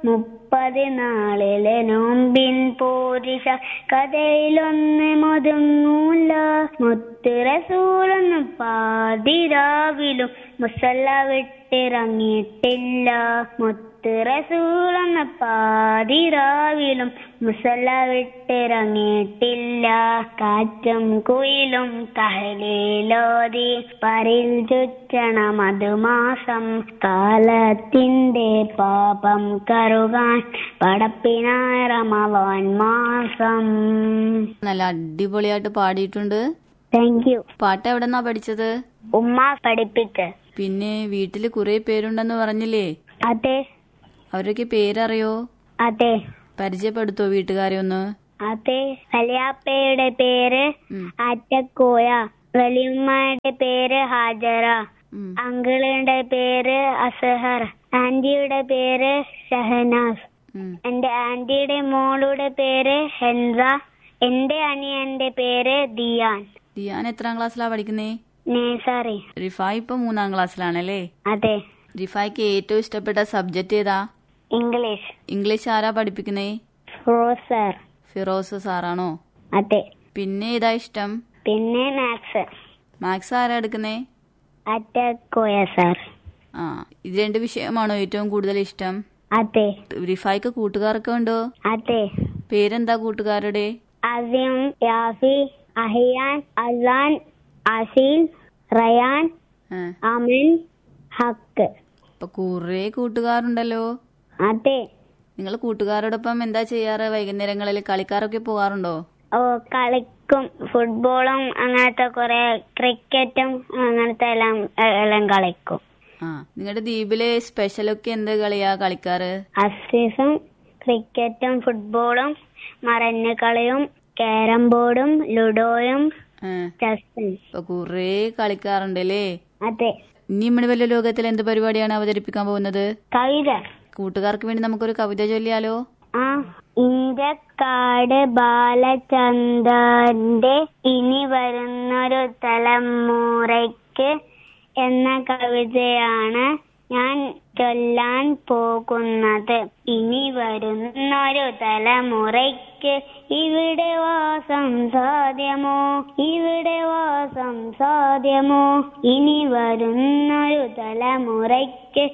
മുപ്പത് നാളിലെ നോമ്പിൻ പോരിഷ കഥയിലൊന്ന് മൊതുങ്ങൂല മുത്ത് റസൂലൊന്ന് പാതിരാവിലും മുസല്ല വിട്ടിറങ്ങിയിട്ടില്ല മുത്ത് റസൂലൊന്ന് പാതിരാവിലും മുസല്ല വിട്ടിറങ്ങിയിട്ടില്ല കാറ്റും കുയിലും തഹലീലോതി പരിൽ ചുറ്റണ മധുമാസം കാലത്തിന്റെ പാപം കറുകാൻ പടപ്പിനായ റമവാൻ മാസം നല്ല അടിപൊളിയായിട്ട് പാടിയിട്ടുണ്ട് താങ്ക് യു പാട്ട് എവിടെന്നാ പഠിച്ചത് ഉമ്മ പഠിപ്പിച്ച് പിന്നെ വീട്ടില് കുറെ പേരുണ്ടെന്ന് പറഞ്ഞില്ലേ അതെ അവരൊക്കെ പേരറിയോ അതെ പരിചയപ്പെടുത്തോ വീട്ടുകാരെ ഒന്ന് അതെ വലിയാപ്പയുടെ പേര് ഉം, അറ്റക്കോയ വലിയമ്മയുടെ പേര് ഹാജറ ഉം. അങ്കിളിന്റെ പേര് അസഹർ ആന്റിയുടെ പേര് ഷഹനാസ് ഉം. എന്റെ ആന്റിയുടെ മോളുടെ പേര് ഹെൻസ എന്റെ അനിയന്റെ പേര് ദിയാൻ ദിയാൻ എത്രാം ക്ലാസ്സിലാ പഠിക്കുന്നേ നേസറി റിഫായ് ഇപ്പൊ മൂന്നാം ക്ലാസ്സിലാണല്ലേ അതെ റിഫായ്ക്ക് ഏറ്റവും ഇഷ്ടപ്പെട്ട സബ്ജക്റ്റ് ഏതാ ഇംഗ്ലീഷ് ഇംഗ്ലീഷ് ആരാ പഠിപ്പിക്കുന്നേ റോസർ ഫിറോസ് സാറാണോ അതെ പിന്നെ ഏതാ ഇഷ്ടം പിന്നെ മാത്സ് മാത്സ് ആരാ എടുക്കുന്നേ അറ്റക്കോയ സാർ ആ ഇത് രണ്ട് വിഷയമാണോ ഏറ്റവും കൂടുതൽ ഇഷ്ടം അതെ റിഫായ്ക്ക് കൂട്ടുകാരൊക്കെ ഉണ്ടോ അതെ പേരെന്താ കൂട്ടുകാരുടെ അസിം യാഫി അഹിയാൻ അസാൻ അസീൽ റയാൻ ആ, അമിൻ ഹക്ക് ഇപ്പൊ കുറെ കൂട്ടുകാരുണ്ടല്ലോ അതെ നിങ്ങൾ കൂട്ടുകാരോടൊപ്പം എന്താ ചെയ്യാറ് വൈകുന്നേരങ്ങളിൽ കളിക്കാറൊക്കെ പോകാറുണ്ടോ ഓ കളിക്കും ഫുട്ബോളും അങ്ങനത്തെ കുറെ ക്രിക്കറ്റും അങ്ങനത്തെ എല്ലാം എ- എല്ലാം കളിക്കും ആ നിങ്ങളുടെ ദ്വീപിലെ സ്പെഷ്യലൊക്കെ എന്ത് കളിയാ കളിക്കാറ് അസീസും ക്രിക്കറ്റും ഫുട്ബോളും മറഞ്ഞ കളിയും ക്യാരം ബോർഡും ലുഡോയും ആ, ചെസ്സും ഇപ്പൊ കുറെ കളിക്കാറുണ്ടല്ലേ അതെ ഇനി നമ്മുടെ വലിയ ലോകത്തിൽ എന്ത് പരിപാടിയാണ് അവതരിപ്പിക്കാൻ പോകുന്നത് കവിത കൂട്ടുകാർക്ക് വേണ്ടി നമുക്കൊരു കവിത ചൊല്ലിയാലോ ആ ഇന്ത്യക്കാട് ബാലചന്ദ്രന്റെ ഇനി വരുന്നൊരു തലമുറയ്ക്ക് എന്ന കവിതയാണ് ഞാൻ ചൊല്ലാൻ പോകുന്നത് ഇനി വരുന്നൊരു തലമുറയ്ക്ക് ഇവിടെ വാസം സാധ്യമോ ഇവിടെ വാസം സാധ്യമോ ഇനി വരുന്നൊരു തലമുറയ്ക്ക്